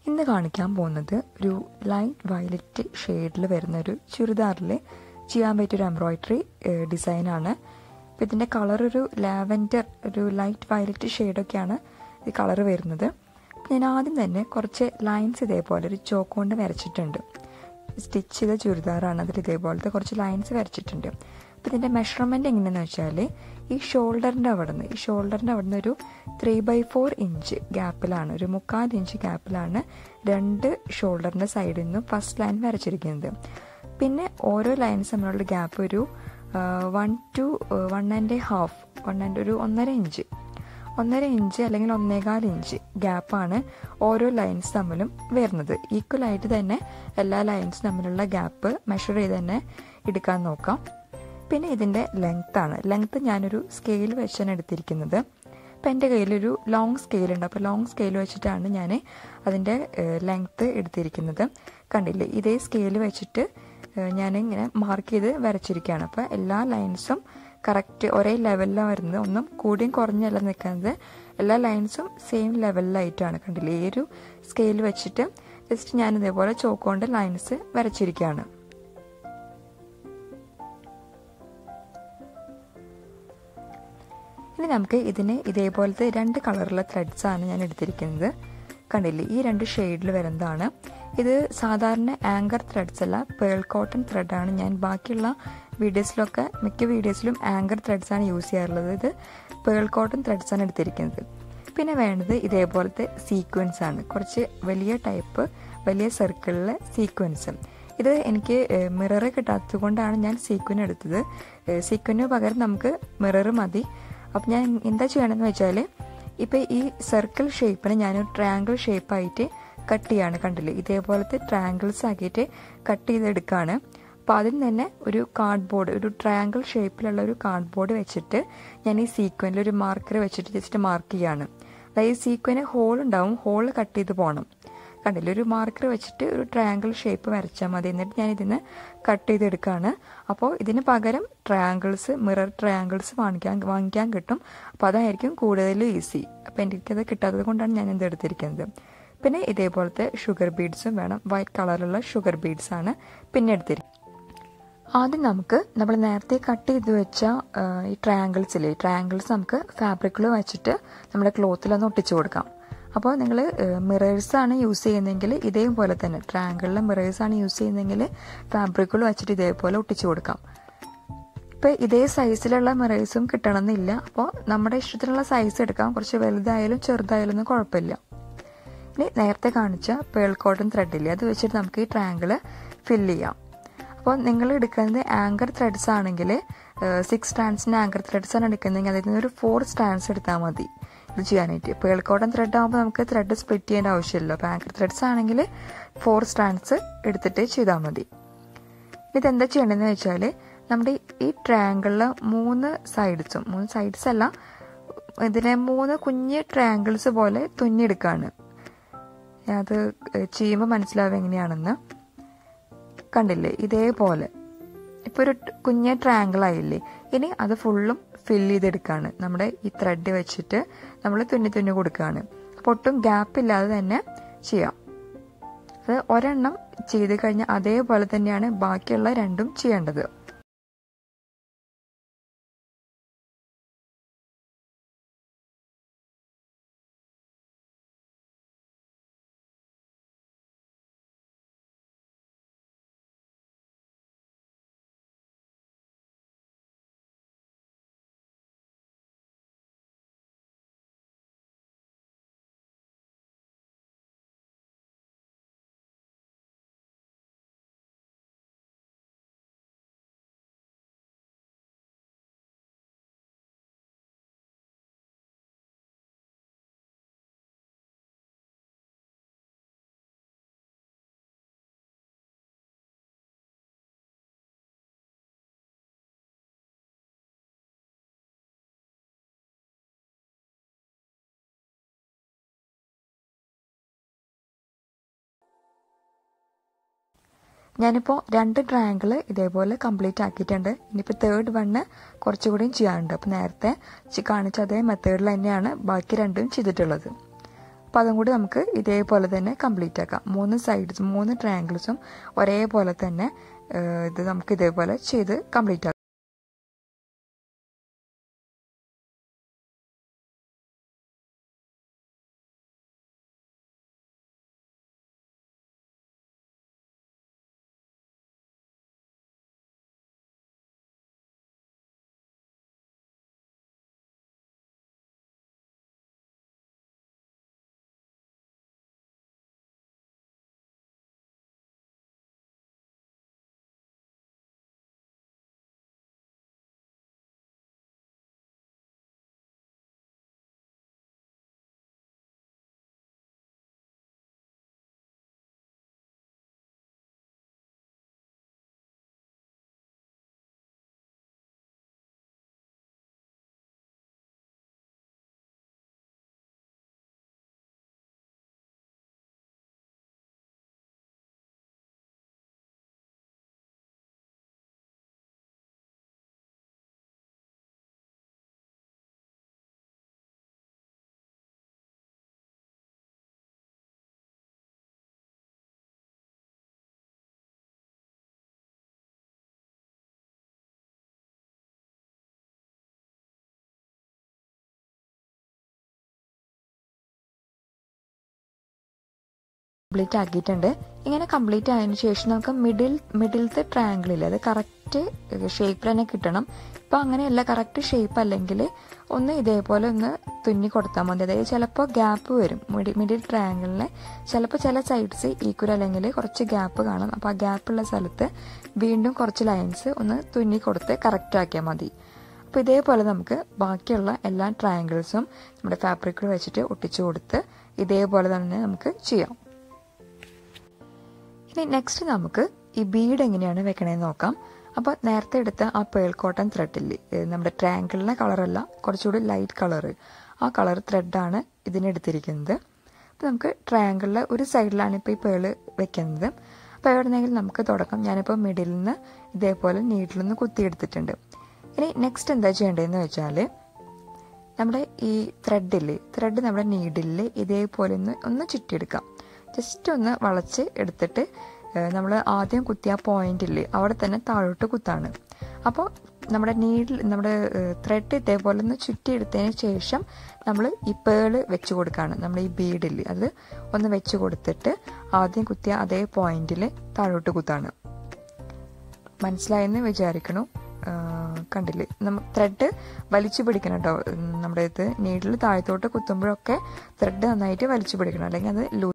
ഇന്ന് കാണിക്കാൻ പോകുന്നത് ഒരു ലൈറ്റ് വയലറ്റ് ഷെയ്ഡിൽ വരുന്ന ഒരു ചുരിദാറിൽ ചെയ്യാൻ പറ്റിയൊരു എംബ്രോയ്ഡറി ഡിസൈനാണ് അപ്പോൾ ഇതിൻ്റെ കളർ ഒരു ലാവൻഡർ ഒരു ലൈറ്റ് വയലറ്റ് ഷെയ്ഡൊക്കെയാണ് ഈ കളർ വരുന്നത് ഞാൻ ആദ്യം തന്നെ കുറച്ച് ലൈൻസ് ഇതേപോലെ ഒരു ചോക്ക് കൊണ്ട് വരച്ചിട്ടുണ്ട് സ്റ്റിച്ച് ചെയ്ത ചുരിദാറാണ് അതിൽ ഇതേപോലത്തെ കുറച്ച് ലൈൻസ് വരച്ചിട്ടുണ്ട് അപ്പോൾ ഇതിൻ്റെ മെഷർമെൻറ്റ് എങ്ങനെയാണെന്ന് വെച്ചാൽ ഈ ഷോൾഡറിൻ്റെ അവിടെ നിന്ന് ഈ ഷോൾഡറിൻ്റെ അവിടെ നിന്ന് ഒരു ത്രീ ബൈ ഫോർ ഇഞ്ച് ഗ്യാപ്പിലാണ് ഒരു മുക്കാൽ ഇഞ്ച് ഗ്യാപ്പിലാണ് രണ്ട് ഷോൾഡറിൻ്റെ സൈഡിൽ നിന്നും ഫസ്റ്റ് ലൈൻ വരച്ചിരിക്കുന്നത് പിന്നെ ഓരോ ലൈൻസ് തമ്മിലുള്ള ഗ്യാപ്പ് ഒരു one two one and half one and ഒരു ഒന്നര ഇഞ്ച് ഒന്നര ഇഞ്ച് അല്ലെങ്കിൽ ഒന്നേകാൽ ഇഞ്ച് ഗ്യാപ്പാണ് ഓരോ ലൈൻസ് തമ്മിലും വരുന്നത് ഈക്വൽ ആയിട്ട് തന്നെ എല്ലാ ലൈൻസ് തമ്മിലുള്ള ഗ്യാപ്പ് മെഷർ ചെയ്ത് തന്നെ എടുക്കാൻ നോക്കാം പിന്നെ ഇതിൻ്റെ ലെങ്ത്താണ് ലെങ്ത്ത് ഞാനൊരു സ്കെയിൽ വെച്ചാണ് എടുത്തിരിക്കുന്നത് അപ്പം എൻ്റെ കയ്യിലൊരു ലോങ് സ്കെയിൽ ഉണ്ട് അപ്പോൾ ലോങ് സ്കെയിൽ വെച്ചിട്ടാണ് ഞാൻ അതിൻ്റെ ലെങ്ത്ത് എടുത്തിരിക്കുന്നത് കണ്ടില്ലേ ഇതേ സ്കെയിൽ വെച്ചിട്ട് ഞാൻ ഇങ്ങനെ മാർക്ക് ചെയ്ത് വരച്ചിരിക്കുകയാണ് അപ്പോൾ എല്ലാ ലൈൻസും കറക്റ്റ് ഒരേ ലെവലിലാണ് വരുന്നത് ഒന്നും കൂടിയും കുറഞ്ഞല്ല നിൽക്കുന്നത് എല്ലാ ലൈൻസും സെയിം ലെവലിലായിട്ടാണ് കണ്ടില്ലേ ഈ ഒരു സ്കെയിൽ വെച്ചിട്ട് ജസ്റ്റ് ഞാൻ ഇതേപോലെ ചോക്കുകൊണ്ട് ലൈൻസ് വരച്ചിരിക്കുകയാണ് ഇനി നമുക്ക് ഇതിന് ഇതേപോലത്തെ രണ്ട് കളറുള്ള ത്രെഡ്സാണ് ഞാൻ എടുത്തിരിക്കുന്നത് കണ്ടില്ലേ ഈ രണ്ട് ഷെയ്ഡിൽ വരുന്നതാണ് ഇത് സാധാരണ ആങ്കർ ത്രെഡ്സ് അല്ല പേൾ കോട്ടൺ ത്രെഡാണ് ഞാൻ ബാക്കിയുള്ള വീഡിയോസിലൊക്കെ മിക്ക വീഡിയോസിലും ആങ്കർ ത്രെഡ്സാണ് യൂസ് ചെയ്യാറുള്ളത് ഇത് പേൾ കോട്ടൺ ത്രെഡ്സാണ് എടുത്തിരിക്കുന്നത് പിന്നെ വേണ്ടത് ഇതേപോലത്തെ സീക്വൻസ് ആണ് കുറച്ച് വലിയ ടൈപ്പ് വലിയ സർക്കിളിലെ സീക്വൻസ് ഇത് എനിക്ക് മിറർ കിട്ടാത്തത് കൊണ്ടാണ് ഞാൻ സീക്വൻ എടുത്തത് സീക്വന് പകരം നമുക്ക് മിറർ മതി അപ്പം ഞാൻ എന്താ ചെയ്യണമെന്ന് വെച്ചാൽ ഇപ്പോൾ ഈ സർക്കിൾ ഷേപ്പിനെ ഞാൻ ട്രയാങ്കിൾ ഷേപ്പായിട്ട് കട്ട് ചെയ്യാണ് കണ്ടില്ലേ ഇതേപോലത്തെ ട്രയാങ്കിൾസ് ആക്കിയിട്ട് കട്ട് ചെയ്തെടുക്കുകയാണ് അപ്പോൾ അതിന് തന്നെ ഒരു കാർഡ് ബോർഡ് ഒരു ട്രയാങ്കിൾ ഷേപ്പിലുള്ള ഒരു കാർഡ് ബോർഡ് വെച്ചിട്ട് ഞാൻ ഈ സീക്വനിൽ ഒരു മാർക്കർ വെച്ചിട്ട് ജസ്റ്റ് മാർക്ക് ചെയ്യാണ് അതായത് ഈ സീക്വന് ഹോൾ ഉണ്ടാവും ഹോൾ കട്ട് ചെയ്ത് പോകണം കണ്ടില്ലേ ഒരു മാർക്കർ വെച്ചിട്ട് ഒരു ട്രയാങ്കിൾ ഷേപ്പ് വരച്ചാൽ മതി എന്നിട്ട് ഞാൻ ഇതിന് കട്ട് ചെയ്തെടുക്കുകയാണ് അപ്പോൾ ഇതിന് പകരം ട്രയാങ്കിൾസ് മിറർ ട്രയാങ്കിൾസ് വാങ്ങിക്കാൻ വാങ്ങിക്കാൻ കിട്ടും അപ്പോൾ അതായിരിക്കും കൂടുതൽ ഈസി അപ്പോൾ എനിക്കത് കിട്ടാത്തത് കൊണ്ടാണ് ഞാൻ ഇത് എടുത്തിരിക്കുന്നത് പിന്നെ ഇതേപോലത്തെ ഷുഗർ ബീഡ്സും വേണം വൈറ്റ് കളറിലുള്ള ഷുഗർ ബീഡ്സ് ആണ് പിന്നെ എടുത്തിരിക്കുന്നത് ആദ്യം നമുക്ക് നമ്മൾ നേരത്തെ കട്ട് ചെയ്ത് വെച്ച ഈ ട്രയാങ്കിൾസില്ലേ ട്രയാങ്കിൾസ് നമുക്ക് ഫാബ്രിക്കിൽ വെച്ചിട്ട് നമ്മുടെ ക്ലോത്തിലൊന്ന് ഒട്ടിച്ചു കൊടുക്കാം അപ്പോൾ നിങ്ങൾ മിറേഴ്സാണ് യൂസ് ചെയ്യുന്നതെങ്കിൽ ഇതേപോലെ തന്നെ ട്രയാങ്കിളിലെ മിറേഴ്സാണ് യൂസ് ചെയ്യുന്നതെങ്കിൽ ഫാബ്രിക്കിൽ വെച്ചിട്ട് ഇതേപോലെ ഒട്ടിച്ചു കൊടുക്കാം ഇപ്പോൾ ഇതേ സൈസിലുള്ള മിറേഴ്സും കിട്ടണമെന്നില്ല അപ്പോൾ നമ്മുടെ ഇഷ്ടത്തിനുള്ള സൈസ് എടുക്കാം കുറച്ച് വലുതായാലും ചെറുതായാലും ഒന്നും കുഴപ്പമില്ല ഇനി നേരത്തെ കാണിച്ച പേൾ കോട്ടൺ ത്രെഡില്ലേ അത് വെച്ചിട്ട് നമുക്ക് ഈ ട്രയാങ്കിൾ ഫില്ല് ചെയ്യാം അപ്പോൾ നിങ്ങൾ എടുക്കുന്നത് ആങ്കർ ത്രെഡ്സ് ആണെങ്കിൽ സിക്സ് സ്റ്റാൻഡ്സിൻ്റെ ആങ്കർ ത്രെഡ്സ് ആണ് എടുക്കുന്നതെങ്കിൽ അതിൽ നിന്ന് ഒരു ഫോർ സ്റ്റാൻഡ്സ് എടുത്താൽ മതി ഇത് ചെയ്യാനായിട്ട് പേൾ കോട്ടൺ ത്രെഡ് ആകുമ്പോൾ നമുക്ക് ത്രെഡ് സ്പ്ലിറ്റ് ചെയ്യേണ്ട ആവശ്യമില്ല അപ്പോൾ ആങ്കർ ത്രെഡ്സ് ആണെങ്കിൽ ഫോർ സ്റ്റാൻഡ്സ് എടുത്തിട്ട് ചെയ്താൽ മതി ഇതെന്താ ചെയ്യേണ്ടതെന്ന് വെച്ചാൽ നമ്മുടെ ഈ ട്രയാങ്കിളിലെ മൂന്ന് സൈഡ്സും മൂന്ന് സൈഡ്സ് അല്ല ഇതിനെ മൂന്ന് കുഞ്ഞ് ട്രയാങ്കിൾസ് പോലെ തുന്നിയെടുക്കുകയാണ് അത് ചെയ്യുമ്പോൾ മനസ്സിലാവും എങ്ങനെയാണെന്ന് കണ്ടില്ലേ ഇതേപോലെ ഇപ്പോൾ ഒരു കുഞ്ഞ ട്രയാങ്കിൾ ആയില്ലേ ഇനി അത് ഫുള്ളും ഫില്ല് ചെയ്തെടുക്കുകയാണ് നമ്മുടെ ഈ ത്രെഡ് വെച്ചിട്ട് നമ്മൾ തുന്നി തുന്നി കൊടുക്കുകയാണ് അപ്പോൾ ഒട്ടും ഗ്യാപ്പ് ഇല്ലാതെ തന്നെ ചെയ്യാം അത് ഒരെണ്ണം ചെയ്ത് കഴിഞ്ഞാൽ അതേപോലെ തന്നെയാണ് ബാക്കിയുള്ള രണ്ടും ചെയ്യേണ്ടത് ഞാനിപ്പോൾ രണ്ട് ട്രയാങ്കിൾ ഇതേപോലെ കംപ്ലീറ്റ് ആക്കിയിട്ടുണ്ട് ഇനിയിപ്പോൾ തേർഡ് വണ്ണ് കുറച്ചുകൂടിയും ചെയ്യാനുണ്ട് അപ്പോൾ നേരത്തെ കാണിച്ച അതേ മെത്തേഡിൽ തന്നെയാണ് ബാക്കി രണ്ടും ചെയ്തിട്ടുള്ളത് അപ്പോൾ അതും കൂടി നമുക്ക് ഇതേപോലെ തന്നെ കംപ്ലീറ്റ് ആക്കാം മൂന്ന് സൈഡ്സും മൂന്ന് ട്രയാങ്കിൾസും ഒരേപോലെ തന്നെ ഇത് നമുക്ക് ഇതേപോലെ ചെയ്ത് കംപ്ലീറ്റ് ആക്കാം കംപ്ലീറ്റ് ആക്കിയിട്ടുണ്ട് ഇങ്ങനെ കംപ്ലീറ്റ് ആയതിനു ശേഷം നമുക്ക് മിഡിൽ മിഡിലത്തെ ട്രയാങ്കിളിൽ അത് കറക്റ്റ് ഷേപ്പിൽ തന്നെ കിട്ടണം ഇപ്പം അങ്ങനെയല്ല കറക്റ്റ് ഷേപ്പ് അല്ലെങ്കിൽ ഒന്ന് ഇതേപോലെ ഒന്ന് തുന്നി കൊടുത്താൽ മതി അതായത് ചിലപ്പോൾ ഗ്യാപ്പ് വരും മിഡിൽ മിഡിൽ ട്രയാങ്കിളിൽ ചിലപ്പോൾ ചില സൈഡ്സ് ഈക്വൽ അല്ലെങ്കിൽ കുറച്ച് ഗ്യാപ്പ് കാണും അപ്പോൾ ആ ഗ്യാപ്പുള്ള സ്ഥലത്ത് വീണ്ടും കുറച്ച് ലൈൻസ് ഒന്ന് തുന്നി കൊടുത്ത് കറക്റ്റ് ആക്കിയാൽ മതി അപ്പോൾ ഇതേപോലെ നമുക്ക് ബാക്കിയുള്ള എല്ലാ ട്രയാങ്കിൾസും നമ്മുടെ ഫാബ്രിക്കിൽ വെച്ചിട്ട് ഒട്ടിച്ചു കൊടുത്ത് ഇതേപോലെ തന്നെ നമുക്ക് ചെയ്യാം ഇനി നെക്സ്റ്റ് നമുക്ക് ഈ ബീഡ് എങ്ങനെയാണ് വെക്കണേന്ന് നോക്കാം അപ്പോൾ നേരത്തെ എടുത്ത ആ പേൾ കോട്ടൺ ത്രെഡിൽ നമ്മുടെ ട്രയാങ്കിളിൻ്റെ കളറല്ല കുറച്ചുകൂടി ലൈറ്റ് കളറ് ആ കളർ ത്രെഡാണ് ഇതിനെടുത്തിരിക്കുന്നത് അപ്പോൾ നമുക്ക് ട്രയാങ്കിളിലെ ഒരു സൈഡിലാണ് ഇപ്പോൾ ഈ പേള് വെക്കുന്നത് അപ്പോൾ എവിടെന്നെങ്കിലും നമുക്ക് തുടക്കം ഞാനിപ്പോൾ മിഡിലിൽ നിന്ന് ഇതേപോലെ നീഡിൽ നിന്ന് കുത്തിയെടുത്തിട്ടുണ്ട് ഇനി നെക്സ്റ്റ് എന്താ ചെയ്യേണ്ടതെന്ന് വെച്ചാൽ നമ്മുടെ ഈ ത്രെഡിൽ ത്രെഡ് നമ്മുടെ നീഡിൽ ഇതേപോലെ ഒന്ന് ഒന്ന് ചുറ്റിയെടുക്കാം ജസ്റ്റ് ഒന്ന് വളച്ച് എടുത്തിട്ട് നമ്മൾ ആദ്യം കുത്തിയ പോയിന്റിൽ അവിടെ തന്നെ താഴോട്ട് കുത്താണ് അപ്പോൾ നമ്മുടെ നീഡിൽ നമ്മുടെ ത്രെഡ് ഇതേപോലെ ഒന്ന് ചുറ്റിയെടുത്തതിന് ശേഷം നമ്മൾ ഈ പേള് വെച്ച് കൊടുക്കുകയാണ് നമ്മൾ ഈ ബീഡിൽ അത് ഒന്ന് വെച്ച് കൊടുത്തിട്ട് ആദ്യം കുത്തിയ അതേ പോയിന്റിൽ താഴോട്ട് കുത്താണ് മനസ്സിലായെന്ന് വിചാരിക്കണു കണ്ടില്ലേ നമ്മ ത്രെഡ് വലിച്ചു പിടിക്കണം കേട്ടോ നമ്മുടെ ഇത് നീഡിൽ താഴത്തോട്ട് കുത്തുമ്പോഴൊക്കെ ത്രെഡ് നന്നായിട്ട് വലിച്ചു പിടിക്കണം അല്ലെങ്കിൽ അത് ലൂ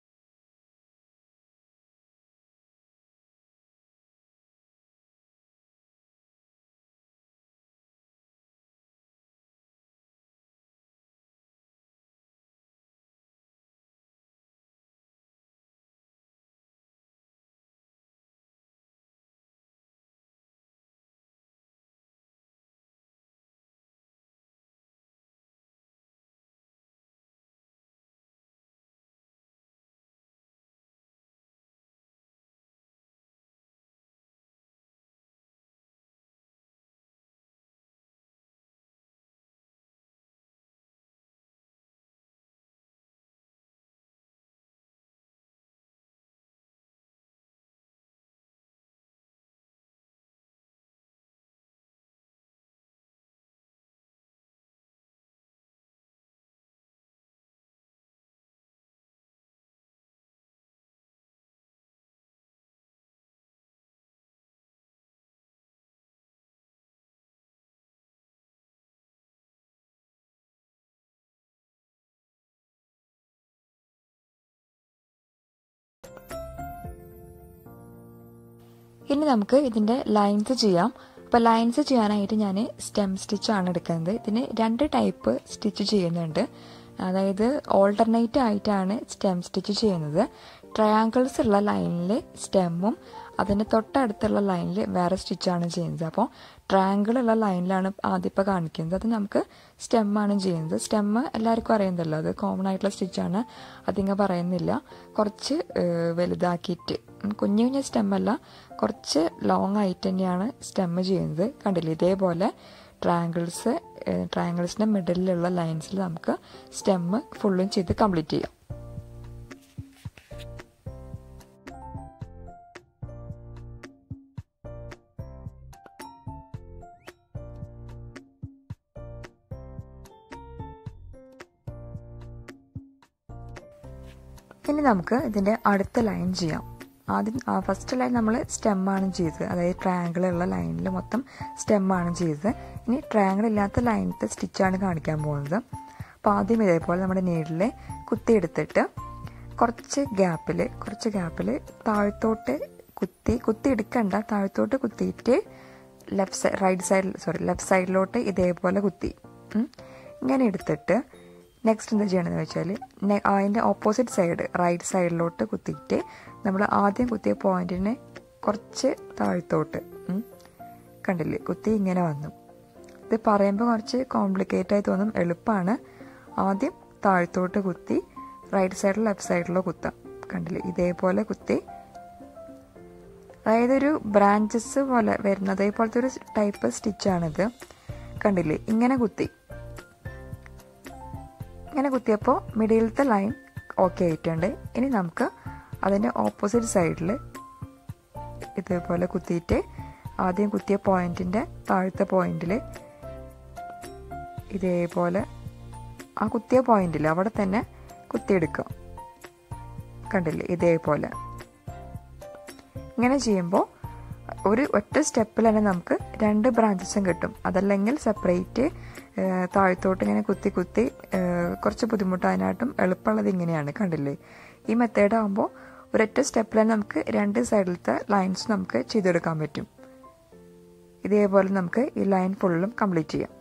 ഇനി നമുക്ക് ഇതിൻ്റെ ലൈൻസ് ചെയ്യാം അപ്പോൾ ലൈൻസ് ചെയ്യാനായിട്ട് ഞാൻ സ്റ്റെം സ്റ്റിച്ചാണ് എടുക്കുന്നത് ഇതിന് രണ്ട് ടൈപ്പ് സ്റ്റിച്ച് ചെയ്യുന്നുണ്ട് അതായത് ഓൾട്ടർനേറ്റ് ആയിട്ടാണ് സ്റ്റെം സ്റ്റിച്ച് ചെയ്യുന്നത് ട്രയാങ്കിൾസ് ഉള്ള ലൈനിൽ സ്റ്റെമ്മും അതിന് തൊട്ടടുത്തുള്ള ലൈനിൽ വേറെ സ്റ്റിച്ചാണ് ചെയ്യുന്നത് അപ്പോൾ ട്രയാങ്കിൾ ഉള്ള ലൈനിലാണ് ആദ്യം ഇപ്പോൾ കാണിക്കുന്നത് അത് നമുക്ക് സ്റ്റെമ്മാണ് ചെയ്യുന്നത് സ്റ്റെമ്മ് എല്ലാവർക്കും അറിയുന്നല്ലോ അത് കോമൺ ആയിട്ടുള്ള സ്റ്റിച്ചാണ് അതിങ്ങനെ പറയുന്നില്ല കുറച്ച് വലുതാക്കിയിട്ട് കുഞ്ഞു കുഞ്ഞു സ്റ്റെമ്മല്ല കുറച്ച് ലോങ് ആയിട്ട് തന്നെയാണ് സ്റ്റെമ്മ് ചെയ്യുന്നത് കണ്ടില്ലേ ഇതേപോലെ ട്രയാങ്കിൾസ് ട്രയാങ്കിൾസിൻ്റെ മിഡിലുള്ള ലൈൻസിൽ നമുക്ക് സ്റ്റെമ്മ് ഫുള്ളും ചെയ്ത് കംപ്ലീറ്റ് ചെയ്യാം ഇനി നമുക്ക് ഇതിൻ്റെ അടുത്ത ലൈൻ ചെയ്യാം ആദ്യം ഫസ്റ്റ് ലൈൻ നമ്മൾ സ്റ്റെമ്മാണ് ചെയ്തത് അതായത് ട്രയാങ്കിൾ ഉള്ള ലൈനിൽ മൊത്തം സ്റ്റെമ്മാണ് ചെയ്തത് ഇനി ട്രയാങ്കിൾ ഇല്ലാത്ത ലൈനിലത്തെ സ്റ്റിച്ചാണ് കാണിക്കാൻ പോകുന്നത് അപ്പോൾ ആദ്യം ഇതേപോലെ നമ്മുടെ നീഡിൽ കുത്തിയെടുത്തിട്ട് കുറച്ച് ഗ്യാപ്പിൽ കുറച്ച് ഗ്യാപ്പിൽ താഴത്തോട്ട് കുത്തി കുത്തി എടുക്കണ്ട താഴത്തോട്ട് കുത്തിയിട്ട് ലെഫ്റ്റ് സൈഡ് റൈറ്റ് സൈഡിൽ സോറി ലെഫ്റ്റ് സൈഡിലോട്ട് ഇതേപോലെ കുത്തി ഇങ്ങനെ എടുത്തിട്ട് നെക്സ്റ്റ് എന്താ ചെയ്യണമെന്ന് വെച്ചാൽ അതിൻ്റെ ഓപ്പോസിറ്റ് സൈഡ് റൈറ്റ് സൈഡിലോട്ട് കുത്തിയിട്ട് നമ്മൾ ആദ്യം കുത്തിയ പോയിന്റിനെ കുറച്ച് താഴ്ത്തോട്ട് കണ്ടില്ലേ കുത്തി ഇങ്ങനെ വന്നു ഇത് പറയുമ്പോൾ കുറച്ച് കോംപ്ലിക്കേറ്റ് ആയി തോന്നും എളുപ്പമാണ് ആദ്യം താഴ്ത്തോട്ട് കുത്തി റൈറ്റ് സൈഡിൽ ലെഫ്റ്റ് സൈഡിലോ കുത്താം കണ്ടില്ലേ ഇതേപോലെ കുത്തി അതായത് ഒരു ബ്രാഞ്ചസ് പോലെ വരുന്ന അതേപോലത്തെ ഒരു ടൈപ്പ് സ്റ്റിച്ചാണിത് കണ്ടില്ലേ ഇങ്ങനെ കുത്തി ഇങ്ങനെ കുത്തിയപ്പോൾ മിഡിലത്തെ ലൈൻ ഓക്കെ ആയിട്ടുണ്ട് ഇനി നമുക്ക് അതിൻ്റെ ഓപ്പോസിറ്റ് സൈഡിൽ ഇതേപോലെ കുത്തിയിട്ട് ആദ്യം കുത്തിയ പോയിന്റിൻ്റെ താഴത്തെ പോയിന്റിൽ ഇതേപോലെ ആ കുത്തിയ പോയിന്റിൽ അവിടെ തന്നെ കുത്തിയെടുക്കുക കണ്ടില്ലേ ഇതേപോലെ ഇങ്ങനെ ചെയ്യുമ്പോൾ ഒരു ഒറ്റ സ്റ്റെപ്പിൽ തന്നെ നമുക്ക് രണ്ട് ബ്രാഞ്ചസും കിട്ടും അതല്ലെങ്കിൽ സെപ്പറേറ്റ് താഴത്തോട്ട് ഇങ്ങനെ കുത്തി കുത്തി കുറച്ച് ബുദ്ധിമുട്ടായതിനായിട്ടും എളുപ്പമുള്ളത് ഇങ്ങനെയാണ് കണ്ടില്ലേ ഈ മെത്തേഡ് ആകുമ്പോൾ ഒരൊറ്റ സ്റ്റെപ്പിൽ തന്നെ നമുക്ക് രണ്ട് സൈഡിലത്തെ ലൈൻസ് നമുക്ക് ചെയ്തെടുക്കാൻ പറ്റും ഇതേപോലെ നമുക്ക് ഈ ലൈൻ ഫുള്ളും കംപ്ലീറ്റ് ചെയ്യാം